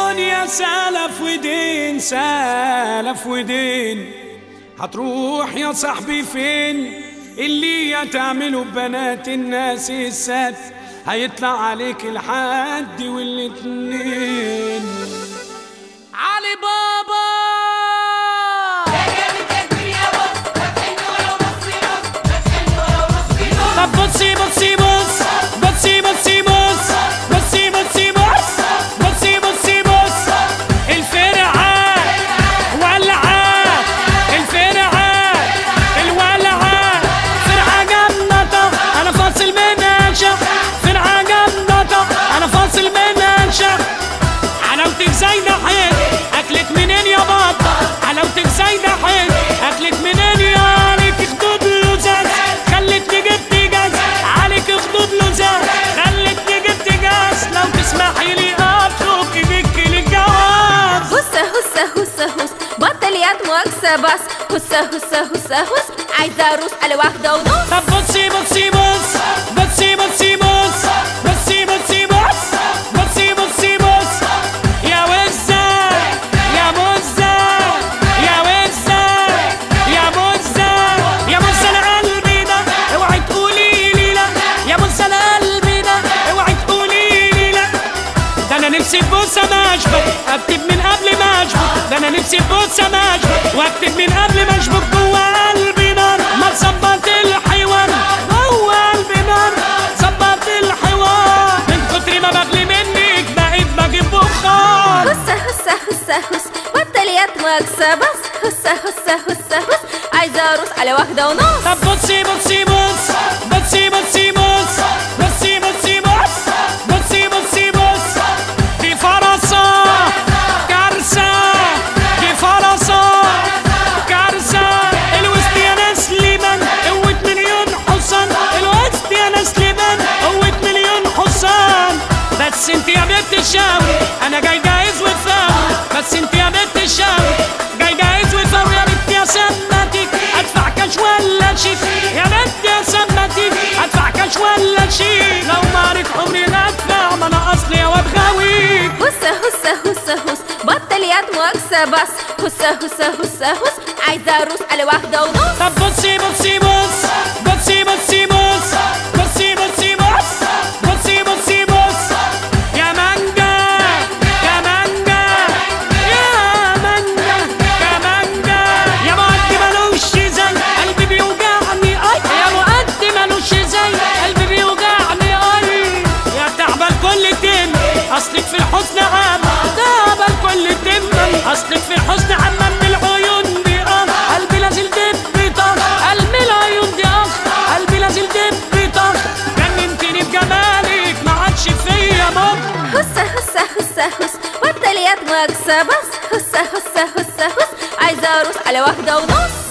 الدنيا سلف ودين سلف ودين هتروح يا صاحبي فين اللي هتعمله ببنات الناس السات هيطلع عليك الحد والاتنين علي بابا طب بصي بصي بص بصي بصي بص بصي بصي بص بصي بصي بص الفرعة ولعة الفرعة الولعة فرعة جنطة أنا فاصل من أنشا فرعة جنطة أنا فاصل من أنشا حلاوتك زايدة حيل أكلك منين يا بطة حلاوتك زايدة حيل أكلك منين يا عليك خدود لزاز خلتني جبت جاز عليك خدود لزاز خلتني جبت جاز لو تسمحي لي أطلب إيدك للجواز هسه هسه هسه هس بطل يا مؤاخذة بس هسه هسه هسه هس عايزة أروس على واحدة ونص طب بصي بصي بص بصي بصي بص بصي بصي بص بصي بصي بص يا وزة يا مزة يا وزة يا مزة يا مزة لقلبي ده اوعي تقولي لي لا يا مزة لقلبي ده اوعي تقولي لي لا ده انا نفسي ببوسه مشبك اكتب من قبل ما اشبك ده انا نفسي ببوسه مشبك واكتب من قبل ما اشبك جوه قلبي نار ما تظبط الحوار جوه قلبي نار ظبط الحوار من كتر ما بغلي منك بقيت بجيب بخار هسه هسه هسه هس بطل يا مؤاخذة بس هسه هسه هسه هس عايزة أروس على واحدة ونص طب بصي بصي بص بصي بصي بص بصي بصي بص بصي بصي بص دي فرصة كارثة دي فرصة كارثة الوسط يا ناس لبن قوة مليون حصان الوسط يا ناس لبن قوة مليون حصان بس انت يا بنت الشاوي انا جاي جاهز وفاوي بس انت يا بنت الشاوي جاي جاهز وفاوي يا بنت يا سمتك ادفع كاش ولا شيك يا بنت يا سمتك ادفع كاش ولا شيك لو مارك عمري لا ادفع ما انا اصلي يا واد غاويك هسه هسه هسه هس بطل يا مؤاخذة بس هسه هسه هسه هس عايزة أروس على واحدة ونص طب بصي بصي بص بصي بصي بص بصي بصي بص بصي بصي بص يا مانجا يا مانجا يا مانجا يا مانجا يا مؤدي ملوش زي قلبي بيوجعني اي يا مؤدي ملوش زي قلبي بيوجعني اي يا تعبان كل تم اصلك في الحزن عام تعبان كل تم اصلك في الحزن عام من العيون دي اه قلبي لازل دب طخ قلبي العيون دي اخ قلبي لازل دب طخ جننتني بجمالك ما عادش فيا مخ هسه هسه هسه هس بطل يا مؤاخذة بس هسه هسه هسه هس عايزة أروس على واحدة ونص